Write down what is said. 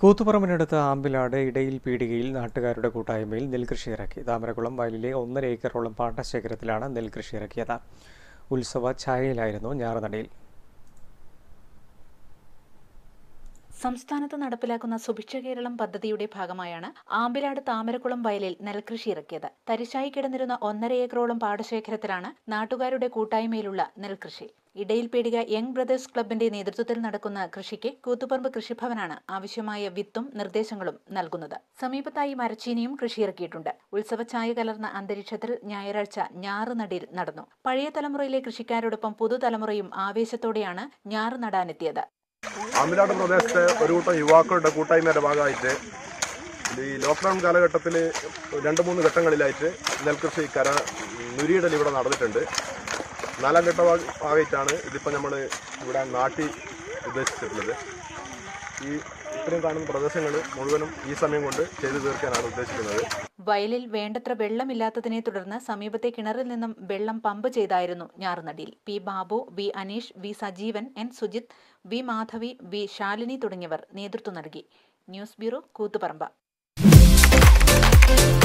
കൂത്തുപറമ്പിനടുത്ത് ആമ്പിലാട് ഇടയിൽ പീടികയിൽ നാട്ടുകാരുടെ കൂട്ടായ്മയിൽ നെൽകൃഷി ഇറക്കി താമരകുളം വയലിലെ ഒന്നര ഏക്കറോളം പാട്ടശേഖരത്തിലാണ് നെൽകൃഷി ഇറക്കിയത് ഉത്സവ ഛായയിലായിരുന്നു ഞാറുനടയിൽ സംസ്ഥാനത്ത് നടപ്പിലാക്കുന്ന സുഭിക്ഷ കേരളം പദ്ധതിയുടെ ഭാഗമായാണ് ആമ്പിലാട് താമരക്കുളം വയലിൽ നെൽകൃഷി ഇറക്കിയത് തരിശായി കിടന്നിരുന്ന ഒന്നര ഏക്കറോളം പാടശേഖരത്തിലാണ് നാട്ടുകാരുടെ കൂട്ടായ്മയിലുള്ള നെൽകൃഷി ഇടയിൽ പേടിക യങ് ബ്രദേഴ്സ് ക്ലബിന്റെ നേതൃത്വത്തിൽ നടക്കുന്ന കൃഷിക്ക് കൂത്തുപറമ്പ് കൃഷിഭവനാണ് ആവശ്യമായ വിത്തും നിർദ്ദേശങ്ങളും നൽകുന്നത് സമീപത്തായി മരച്ചീനിയും കൃഷിയിറക്കിയിട്ടുണ്ട് ഉത്സവഛായ കലർന്ന അന്തരീക്ഷത്തിൽ ഞായറാഴ്ച ഞാറ് നടീൽ നടന്നു പഴയ തലമുറയിലെ കൃഷിക്കാരോടൊപ്പം പുതുതലമുറയും ആവേശത്തോടെയാണ് ഞാറ് നടാനെത്തിയത് ആമിലാട് പ്രദേശത്തെ ഒരു കൂട്ടം യുവാക്കളുടെ കൂട്ടായ്മയുടെ ഭാഗമായിട്ട് ഈ ലോക്ക്ഡൗൺ കാലഘട്ടത്തിൽ രണ്ട് മൂന്ന് ഘട്ടങ്ങളിലായിട്ട് നെൽകൃഷി കര നുരിയിടൽ ഇവിടെ നടന്നിട്ടുണ്ട് നാലാം ഘട്ട ഭാഗ- ഭാഗമായിട്ടാണ് ഇതിപ്പോൾ നമ്മൾ ഇവിടെ നാട്ടി ഉദ്ദേശിച്ചിട്ടുള്ളത് ഈ ഇത്രയും കാണുന്ന പ്രദേശങ്ങൾ മുഴുവനും ഈ സമയം കൊണ്ട് ചെയ്തു തീർക്കാനാണ് ഉദ്ദേശിക്കുന്നത് വയലിൽ വേണ്ടത്ര വെള്ളമില്ലാത്തതിനെ തുടർന്ന് സമീപത്തെ കിണറിൽ നിന്നും വെള്ളം പമ്പ് ചെയ്തായിരുന്നു ഞാറുനടിയിൽ P Babu V Aneesh V Sajeevan N Sujith V Madhavi V Shalini തുടങ്ങിയവർ നേതൃത്വം നൽകി ന്യൂസ് ബ്യൂറോ കൂത്തുപറമ്പ